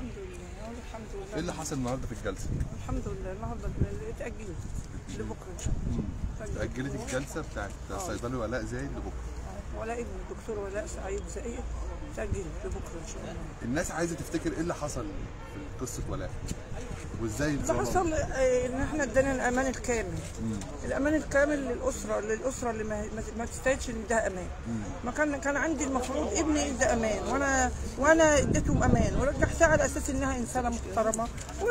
الحمد لله والله الحمد لله ايه اللي حصل النهارده في الجلسه؟ الحمد لله النهارده اتأجلت لبكره ان شاء الله اتأجلت الجلسه بتاعت الصيدلي ولاء زايد لبكره ولا ابن الدكتور ولاء سعيد زائد اتأجلت لبكره ان شاء الله الناس عايزه تفتكر ايه اللي حصل في قصه ولاء وازاي اللي اتظلم حصل آه، ان احنا ادينا الامان الكامل الامان الكامل للاسره للاسره اللي ما, ما- ما تستاهلش ان ده امان ما كان كان عندي المفروض ابني ده امان وانا وانا اديتهم امان ورجعتها على اساس انها انسانه محترمه و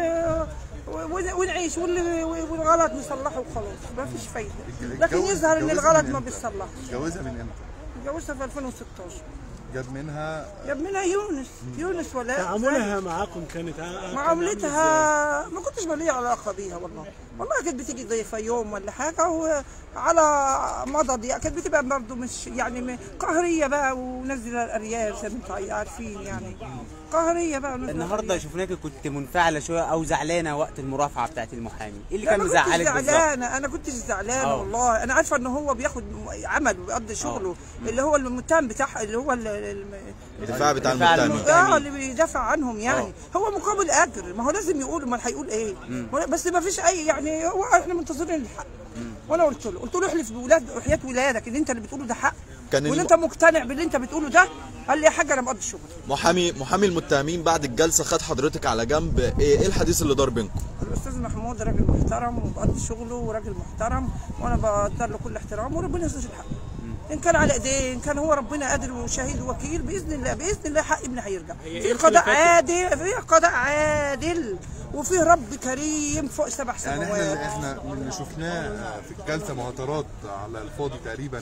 و- ونعيش واللي- والغلط نصلحه وخلاص ما فيش فايده لكن اتجوز- يظهر ان اتجوزها الغلط من ما امتى؟ بيتصلحش اتجوزها من امتى؟ اتجوزها في 2016 جاب منها جاب منها يونس يونس ولا تعاملها معاكم كانت ع- كان عامل معاملتها ما كنتش لي علاقه بيها والله والله كانت بتيجي ضيفه يوم ولا حاجه وعلى مضض يعني كانت بتبقى برضه مش يعني م- قهريه بقى ونزل الارياف زي ما انتم عارفين يعني قهريه بقى ونزل النهارده الأرياف. شفناك كنت منفعله شويه او زعلانه وقت المرافعه بتاعت المحامي ايه اللي لا، كان ما كنتش مزعلك بالظبط زعلانه انا كنت زعلانه آه. والله انا عارفه ان هو بياخد عمل وبيقضي شغله اللي هو المتهم بتاع اللي هو ال- ال- الدفاع بتاع الدفاع المتهم المتهم. اه اللي بيدافع عنهم يعني هو مقابل اجر ما هو لازم يقول امال هيقول ايه بس ما فيش اي يعني هو احنا منتظرين الحق وانا قلت له قلت له احلف بولاد وحياه ولادك ان انت اللي بتقوله ده حق كان وان الم- انت مقتنع باللي انت بتقوله ده قال لي يا حاج انا مقضي الشغل محامي محامي المتهمين بعد الجلسه خد حضرتك على جنب ايه إيه الحديث اللي دار بينكم الاستاذ محمود راجل محترم وبقضي شغله وراجل محترم وانا بقدر له كل احترام وربنا يسجل الحق ان كان على ايديه ان كان هو ربنا قادر وشهيد ووكيل باذن الله باذن الله حق ابني هيرجع هي في إيه قضاء الخلافات؟ عادل في قضاء عادل وفيه رب كريم فوق سبع يعني احنا سماوات احنا من اللي شفناه في الجلسه مهاترات على الفاضي تقريبا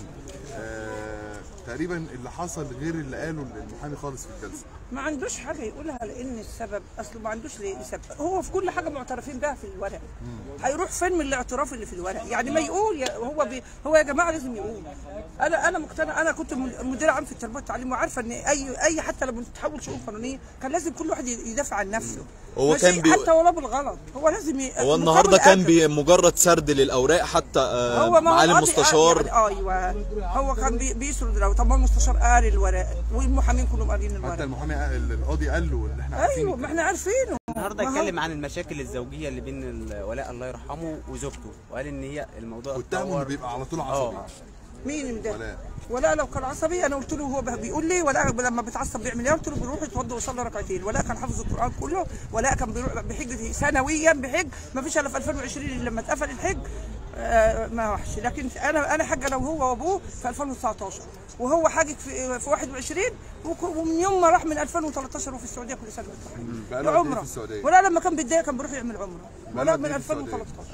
آه، تقريبا اللي حصل غير اللي قاله المحامي خالص في الجلسه ما عندوش حاجه يقولها لان السبب اصله ما عندوش ليه سبب هو في كل حاجه معترفين بها في الورق هيروح فين من الاعتراف اللي في الورق يعني ما يقول يا هو بي هو يا جماعه لازم يقول انا انا مقتنع انا كنت مدير عام في التربيه والتعليم وعارفه ان اي اي حتى لما تتحول شؤون قانونيه كان لازم كل واحد يدافع عن نفسه هو ماشي؟ كان بي- حتى ولو بالغلط هو لازم ي... هو النهارده كان مقابل بمجرد سرد للاوراق حتى آه، هو ما هو معالي قاضي- المستشار يعني ايوه هو كان بي- بيسرد لو طب ما المستشار قاري الورق والمحامين كلهم قاريين حتى الورق المحامي قال- القاضي قال له اللي احنا عارفينه ايوه ما احنا عارفينه النهارده ما هو- اتكلم عن المشاكل الزوجيه اللي بين الولاء الله يرحمه وزوجته وقال ان هي الموضوع واتهمه انه اتطور بيبقى على طول اه عصبي مين ده؟ ولاء. ولا لو كان عصبي انا قلت له هو بيقول لي ولا لما بيتعصب بيعمل ايه؟ قلت له بيروح يتوضى ويصلي ركعتين ولا كان حافظ القران كله ولا كان بيروح بحج سنويا بحج ما فيش الا في 2020 اللي لما اتقفل الحج آه ما راحش لكن انا انا حج انا وهو وابوه في 2019 وهو حاجج في في 21 وك- ومن يوم ما راح من 2013 وفي السعوديه كل سنه وانت طيب. بقاله قد إيه عمره في السعودية؟ ولا لما كان بيتضايق كان بيروح يعمل عمره بقاله ولا قد من إيه في السعودية؟ 2013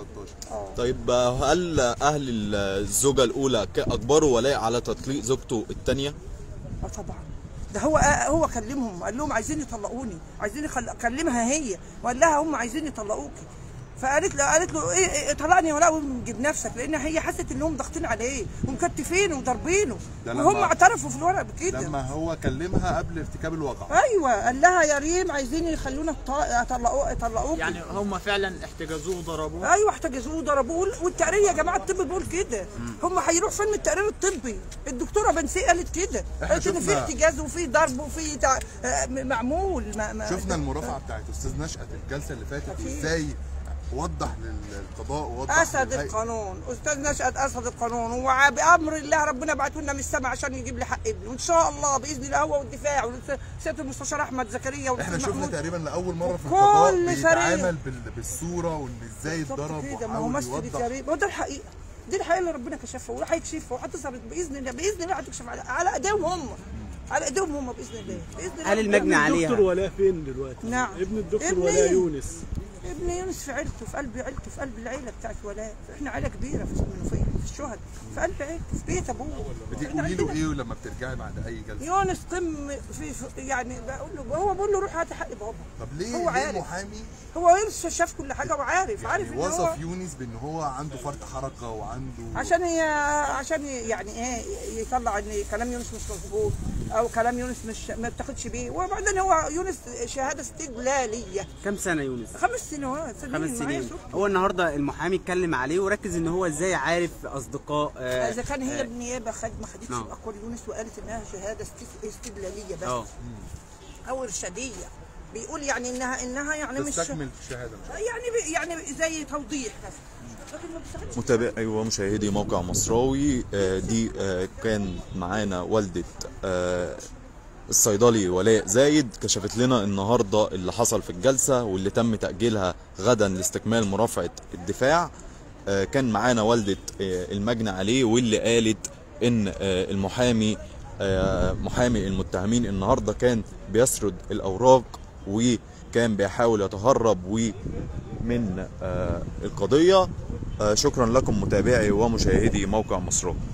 2013 طيب آه، هل اهل الزوجه الاولى ك- اجبروا ولاء على تطليق زوجته الثانيه اه طبعا ده هو آه هو كلمهم قال لهم عايزين يطلقوني عايزين يخل... كلمها هي وقال لها هم عايزين يطلقوكي فقالت له قالت له ايه, إيه طلعني ولا جيب نفسك لان هي حست انهم ضاغطين عليه ومكتفينه وضاربينه ده وهم لما- اعترفوا في الورق بكده لما هو كلمها قبل ارتكاب الواقع ايوه قال لها يا ريم عايزين يخلونا الط- يطلقوا يطلقوكي يعني هم فعلا احتجزوه وضربوه ايوه احتجزوه وضربوه والتقرير يا جماعه الطب بيقول كده هم هيروح فين من التقرير الطبي الدكتوره بنسي قالت كده إحنا قالت ان في شفنا- احتجاز وفي ضرب وفي تع... آه، معمول ما... ما... شفنا المرافعه بتاعت استاذ نشأت الجلسه اللي فاتت أكيد. ازاي وضح للقضاء ووضح اسد للهيئة. القانون استاذ نشأت اسد القانون وبامر الله ربنا بعته لنا من السماء عشان يجيب لي حق ابني وان شاء الله باذن الله هو والدفاع وسياده المستشار احمد زكريا احنا والاستاذ شفنا محمود تقريبا لاول مره في كل القضاء فريق. بيتعامل بال- بالصوره وان ازاي بالظبط اتضرب كده ما هو وحاول مسجد يوضح الجريمه وده الحقيقه دي الحقيقه اللي ربنا كشفها وهيكشفها وهتظهر باذن الله باذن الله هتكشف على على ايديهم هم على ايديهم هم باذن الله باذن الله هل المجني عليها الدكتور ولاء فين دلوقتي؟ نعم. ابن الدكتور ابني. ولاء يونس ابن يونس في عيلته في قلب عيلته في قلب العيله بتاعت ولاء احنا عيله كبيره في المنوفيه في الشهداء في قلب عيلته في بيت ابوه إحنا بتقولي له عندنا- ايه لما بترجعي بعد اي جلسه يونس قم في, في يعني بقول له هو بقول له روح هات حق بابا طب ليه هو ليه عارف. محامي هو يونس شاف كل حاجه وعارف عارف يعني ان هو وصف يونس بان هو عنده فرط حركه وعنده عشان هي عشان يعني ايه يطلع ان كلام يونس مش مظبوط او كلام يونس مش ما بتاخدش بيه وبعدين هو يونس شهاده استقلاليه كم سنه يونس خمس سنوات خمس معايا سنين صورته. هو النهارده المحامي اتكلم عليه وركز ان هو ازاي عارف اصدقاء آه، اذا كان هي آه، النيابه خد ما خدتش نعم. اقوال يونس وقالت انها شهاده است- استدلاليه بس اه او ارشاديه بيقول يعني انها انها يعني مش تستكمل الشهاده يعني بي- يعني زي توضيح بس لكن ما بيستخدمش متابعي ومشاهدي موقع مصراوي آه، دي آه، كان معانا والدة آه، الصيدلي ولاء زايد كشفت لنا النهارده اللي حصل في الجلسة واللي تم تأجيلها غدا لاستكمال مرافعة الدفاع آه، كان معانا والدة آه، المجني عليه واللي قالت ان آه، المحامي آه، محامي المتهمين النهارده كان بيسرد الأوراق وكان بيحاول يتهرب و من آه، القضية آه، شكرا لكم متابعي ومشاهدي موقع مصراوي